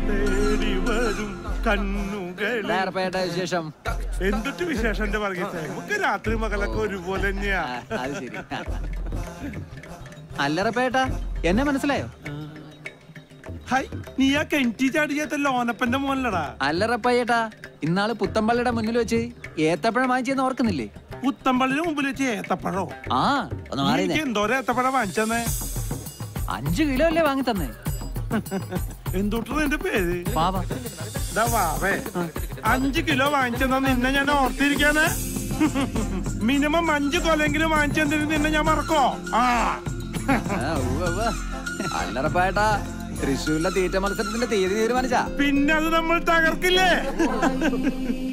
തേടി വരും കണ്ണുകൾ നേരപ്പേട്ട വിശേഷം എന്തൊട്ട് വിശേഷം എന്റെ വർഗീസേ നമുക്ക് രാത്രി മകളൊക്കെ ഒരുപോലെ തന്നെയാ ആ, അത് ശരി അല്ലറപ്പേട്ട എന്നെ മനസ്സിലായോ ഹൈ നീ ആ കെഞ്ചി ചാടിയാത്ത ലോനപ്പന്റെ മോനല്ലടാ അല്ലറപ്പയ്യേട്ടാ ഇന്നാള് പുത്തമ്പള്ളിയുടെ മുന്നിൽ വെച്ച് ഏത്തപ്പഴം വാങ്ങിച്ചെന്ന് ഓർക്കുന്നില്ലേ പുത്തമ്പള്ളിന് മുമ്പിൽ വെച്ച് ഏത്തപ്പഴോ ആ ഒന്ന് മാറി നീ എന്തോരം ഏത്തപ്പഴം വാങ്ങിച്ചെന്നേ അഞ്ചു കിലോ അല്ലേ വാങ്ങി തന്നെ എന്തുട്ടാ എന്റെ പേര് പാവ ദാ വാവേ അഞ്ച് കിലോ വാങ്ങിച്ചെന്നാ നിന്നെ ഞാൻ ഓർത്തിരിക്കാന് മിനിമം അഞ്ച് കൊലെങ്കിലും വാങ്ങിച്ചെന്തിന് നിന്നെ ഞാൻ മറക്കോ ആ ആ, ഉവ്വ് ഉവ്വ്. അല്ലറപ്പേട്ട തൃശ്ശൂരിലെ തീറ്റ മത്സരത്തിന്റെ തീയതി തീരുമാനിച്ചാ പിന്നെ അത് നമ്മൾ തകർക്കില്ലേ